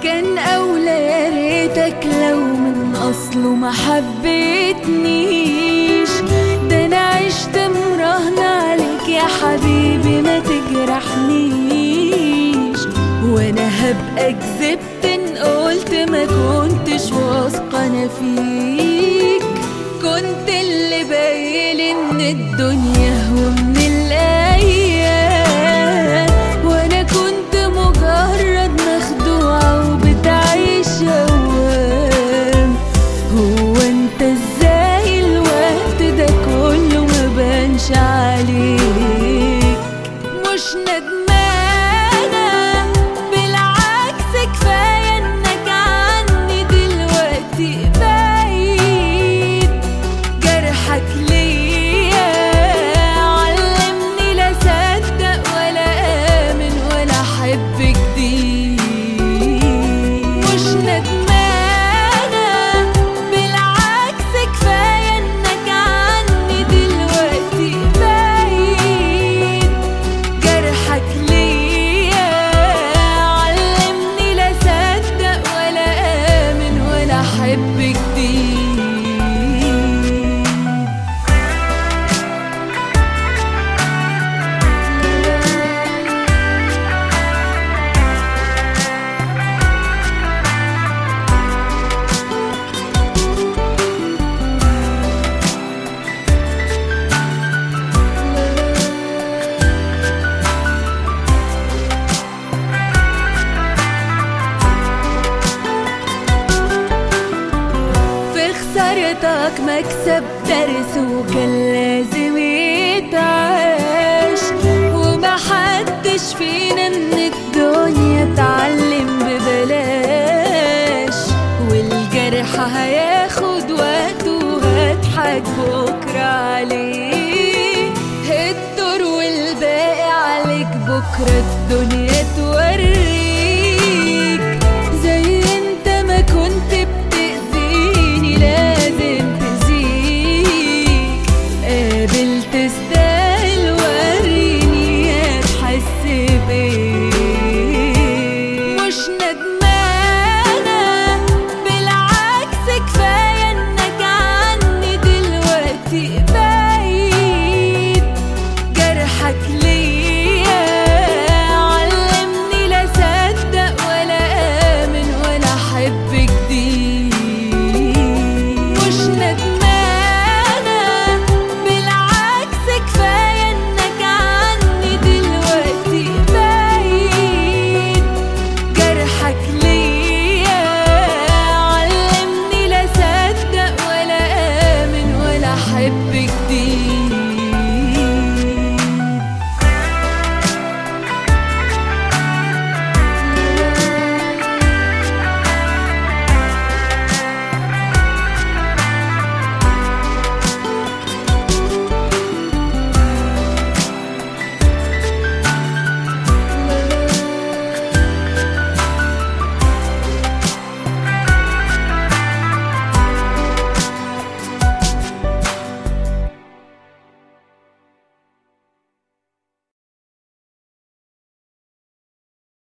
كان أولى يا ريتك لو من أصله ما حبيتنيش ده أنا عشت مراهنة عليك يا حبيبي ما تجرحنيش وأنا هبقى كذبت إن قلت ما كنتش واثقة أنا فيك كنت اللي باين إن الدنيا هو من الأيام وأنا كنت مجرد مخدوعة وبتعيش أوام هو أنت إزاي الوقت ده كله ما بانش عليك مش ندمانة بالعكس كفاية إنك عني دلوقتي بعيد جرحك ليا علمني لا صدق ولا آمن ولا أحب جديد مش ندمانة بالعكس كفاية إنك عني دلوقتي بعيد جرحك ليا علمني لا صدق ولا آمن ولا أحب جديد في خسارتك مكسب درس وكان لازم يتعاش ومحدش فينا من الدنيا اتعلم ببلاش والجرح هياخد وقته وهضحك بكرة عليه الدور والباقي عليك بكرة الدنيا توريك زي انت ما كنت بتأذيني لازم تزيك قابل تستاهل وريني هتحس بيه